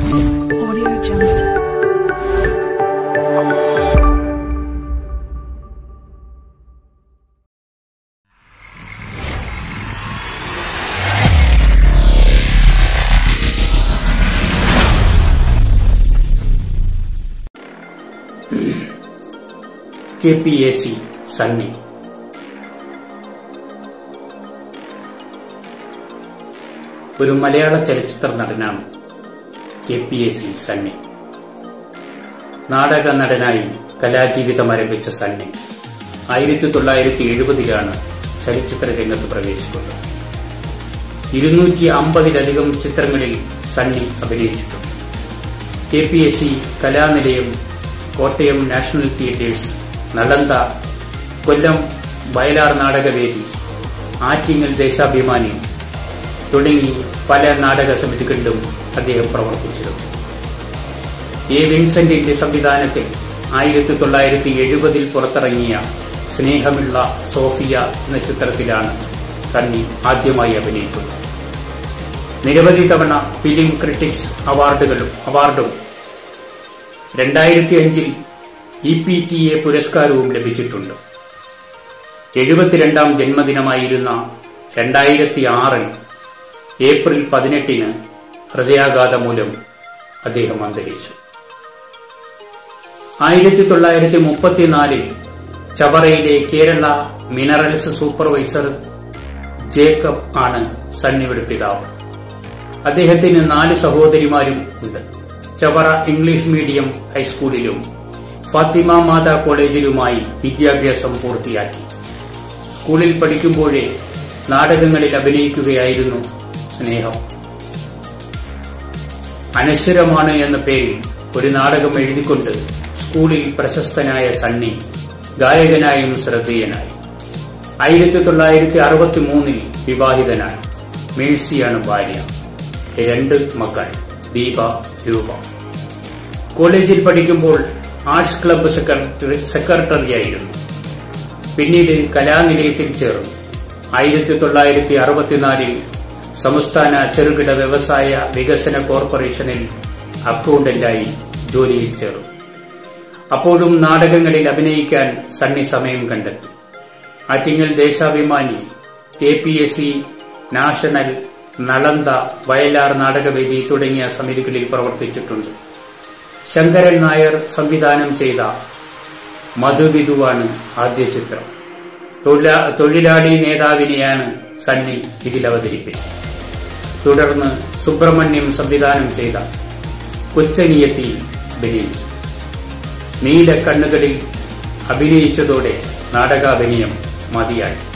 Audio Jungle. K P A C Sunny ഒരു മലയാള ചലച്ചിത്ര നടനാണ് K P A C Sunny നാടക നടനായി കലാജീവിതം ആരംഭിച്ച സണ്ണി ആയിരത്തി തൊള്ളായിരത്തി എഴുപതിലാണ് ചലച്ചിത്ര രംഗത്ത് പ്രവേശിക്കുന്നത് ഇരുന്നൂറ്റി അമ്പതിലധികം ചിത്രങ്ങളിൽ സണ്ണി അഭിനയിച്ചിട്ടുണ്ട് K P S C Kalanilayam Kottayam national theatres Nalanda Kollam Vayalar നാടകവേദി ആറ്റിങ്ങൽ ദേശാഭിമാനി തുടങ്ങി പല നാടക സമിതികളിലും അദ്ദേഹം പ്രവർത്തിച്ചിരുന്നു എ വിൻസെന്റിന്റെ സംവിധാനത്തിൽ ആയിരത്തി തൊള്ളായിരത്തി എഴുപതിൽ പുറത്തിറങ്ങിയ സ്നേഹമുള്ള സോഫിയ എന്ന ചിത്രത്തിലാണ് സണ്ണി ആദ്യമായി അഭിനയിക്കുന്നത് നിരവധി തവണ ഫിലിം ക്രിട്ടിക്സ് അവാർഡുകളും അവാർഡും രണ്ടായിരത്തി അഞ്ചിൽ ഇ പി ടി എ പുരസ്കാരവും ലഭിച്ചിട്ടുണ്ട് എഴുപത്തിരണ്ടാം ജന്മദിനമായിരുന്ന രണ്ടായിരത്തി ആറിൽ ഏപ്രിൽ പതിനെട്ടിന് ഹൃദയാഘാതം മൂലം അദ്ദേഹം അന്തരിച്ചു ആയിരത്തി തൊള്ളായിരത്തി മുപ്പത്തിനാലിൽ ചവറയിലെ കേരള മിനറൽസ് സൂപ്പർവൈസർ ജേക്കബ് ആണ് സണ്ണിയുടെ പിതാവ് അദ്ദേഹത്തിന് നാല് സഹോദരിമാരും ഉണ്ട് ചവറ ഇംഗ്ലീഷ് മീഡിയം ഹൈസ്കൂളിലും ഫാത്തിമ മാതാ കോളേജിലുമായി വിദ്യാഭ്യാസം പൂർത്തിയാക്കി സ്കൂളിൽ പഠിക്കുമ്പോഴേ നാടകങ്ങളിൽ അഭിനയിക്കുകയായിരുന്നു സ്നേഹം അനശ്വരമാണ് എന്ന പേരിൽ ഒരു നാടകം എഴുതിക്കൊണ്ട് സ്കൂളിൽ പ്രശസ്തനായ സണ്ണി ഗായകനായും ശ്രദ്ധേയനായി ആയിരത്തി തൊള്ളായിരത്തി അറുപത്തി മൂന്നിൽ വിവാഹിതനായി മേഴ്സിയാണ് ഭാര്യ രണ്ട് മക്കൾ ദീപ രൂപ കോളേജിൽ പഠിക്കുമ്പോൾ ആർട്സ് ക്ലബ്ബ് സെക്രട്ടറി സെക്രട്ടറിയായിരുന്നു പിന്നീട് കലാനിലയത്തിൽ ചേർന്നു ആയിരത്തി തൊള്ളായിരത്തി അറുപത്തിനാലിൽ സംസ്ഥാന ചെറുകിട വ്യവസായ വികസന കോർപ്പറേഷനിൽ അക്കൗണ്ടന്റായി ജോലിയിൽ ചേർന്നു അപ്പോഴും നാടകങ്ങളിൽ അഭിനയിക്കാൻ സണ്ണി സമയം കണ്ടെത്തി Attingal Deshabhimani K P S C national Nalanda Vayalar നാടകവേദി തുടങ്ങിയ സമിതികളിൽ പ്രവർത്തിച്ചിട്ടുണ്ട് ശങ്കരൻ നായർ സംവിധാനം ചെയ്ത മധുവിധുവാണ് ആദ്യ ചിത്രം തൊഴിലാ- തൊഴിലാളി നേതാവിനെയാണ് സണ്ണി ഇതിൽ അവതരിപ്പിച്ചത് തുടർന്ന് സുബ്രഹ്മണ്യം സംവിധാനം ചെയ്ത കൊച്ചനിയത്തിൽ അഭിനയിച്ചു നീല കണ്ണുകളിൽ അഭിനയിച്ചതോടെ നാടകാഭിനയം മതിയായി